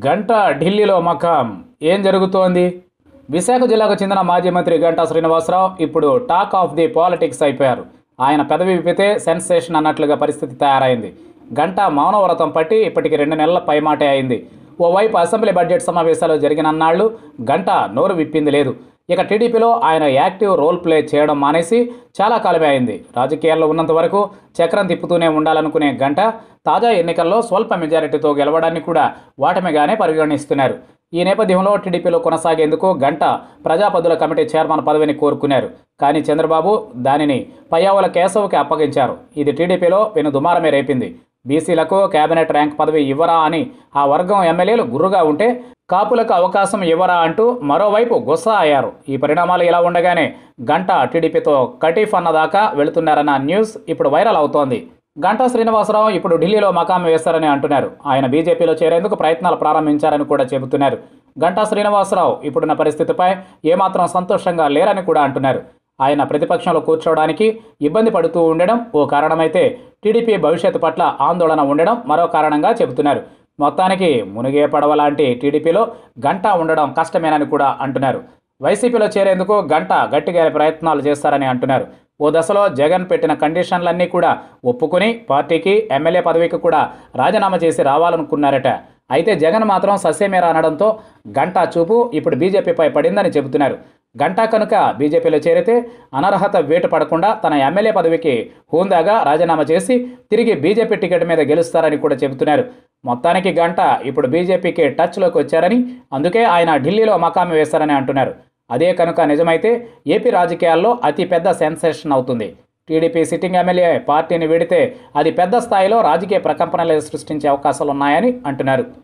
గంట ఢిల్లీలో మకాం ఏం జరుగుతోంది విశాఖ జిల్లాకు చెందిన మాజీ మంత్రి గంటా శ్రీనివాసరావు ఇప్పుడు టాక్ ఆఫ్ ది పాలిటిక్స్ అయిపోయారు ఆయన పెదవి విప్పితే సెన్సేషన్ అన్నట్లుగా పరిస్థితి తయారైంది గంట మౌనవ్రతం పట్టి ఇప్పటికి రెండు నెలల పైమాటే అయింది ఓవైపు అసెంబ్లీ బడ్జెట్ సమావేశాలు జరిగినన్నాళ్ళు గంట నోరు విప్పింది లేదు ఇక టీడీపీలో ఆయన యాక్టివ్ రోల్ ప్లే చేయడం మానేసి చాలా కాలమే అయింది రాజకీయాల్లో ఉన్నంత వరకు చక్రం తిప్పుతూనే ఉండాలనుకునే గంట తాజా ఎన్నికల్లో స్వల్ప మెజారిటీతో గెలవడాన్ని కూడా వాటమిగానే పరిగణిస్తున్నారు ఈ నేపథ్యంలో టీడీపీలో కొనసాగేందుకు గంట ప్రజాపదుల కమిటీ చైర్మన్ పదవిని కోరుకున్నారు కానీ చంద్రబాబు దానిని పయ్యావుల కేశవ్కి అప్పగించారు ఇది టీడీపీలో పెను దుమారమే రేపింది బీసీలకు కేబినెట్ ర్యాంక్ పదవి ఇవ్వరా అని ఆ వర్గం ఎమ్మెల్యేలు గుర్రుగా ఉంటే కాపులకు అవకాశం ఇవ్వరా అంటూ మరోవైపు గుస్సా అయ్యారు ఈ పరిణామాలు ఇలా ఉండగానే గంట టీడీపీతో కటీఫ్ అన్నదాకా వెళుతున్నారన్న న్యూస్ ఇప్పుడు వైరల్ అవుతోంది గంటా శ్రీనివాసరావు ఇప్పుడు ఢిల్లీలో మకాం వేస్తారని అంటున్నారు ఆయన బీజేపీలో చేరేందుకు ప్రయత్నాలు ప్రారంభించారని కూడా చెబుతున్నారు గంటా శ్రీనివాసరావు ఇప్పుడున్న పరిస్థితిపై ఏమాత్రం సంతోషంగా లేరని కూడా అంటున్నారు ఆయన ప్రతిపక్షంలో కూర్చోవడానికి ఇబ్బంది పడుతూ ఉండడం ఓ కారణమైతే టీడీపీ భవిష్యత్తు పట్ల ఆందోళన ఉండడం మరో కారణంగా చెబుతున్నారు మొత్తానికి మునిగే పడవ లాంటి టీడీపీలో గంట ఉండడం కష్టమేనని కూడా అంటున్నారు వైసీపీలో చేరేందుకు గంట గట్టిగా ప్రయత్నాలు చేస్తారని అంటున్నారు ఓ దశలో జగన్ పెట్టిన కండిషన్లన్నీ కూడా ఒప్పుకొని పార్టీకి ఎమ్మెల్యే పదవికి కూడా రాజీనామా చేసి రావాలనుకున్నారట అయితే జగన్ మాత్రం సస్యమేర అనడంతో గంటా చూపు ఇప్పుడు బీజేపీపై పడిందని చెబుతున్నారు గంటా కనుక బీజేపీలో చేరితే అనర్హత వేటు పడకుండా తన ఎమ్మెల్యే పదవికి హోందాగా రాజీనామా చేసి తిరిగి బీజేపీ టికెట్ మీద గెలుస్తారని కూడా చెబుతున్నారు మొత్తానికి గంట ఇప్పుడు బీజేపీకి టచ్లోకి వచ్చారని అందుకే ఆయన ఢిల్లీలో మకామి వేశారని అంటున్నారు అదే కనుక నిజమైతే ఏపీ రాజకీయాల్లో అతి పెద్ద సెన్సేషన్ అవుతుంది టీడీపీ సిట్టింగ్ ఎమ్మెల్యే పార్టీని వీడితే అది పెద్ద స్థాయిలో రాజకీయ ప్రకంపనలు సృష్టించే అవకాశాలు ఉన్నాయని అంటున్నారు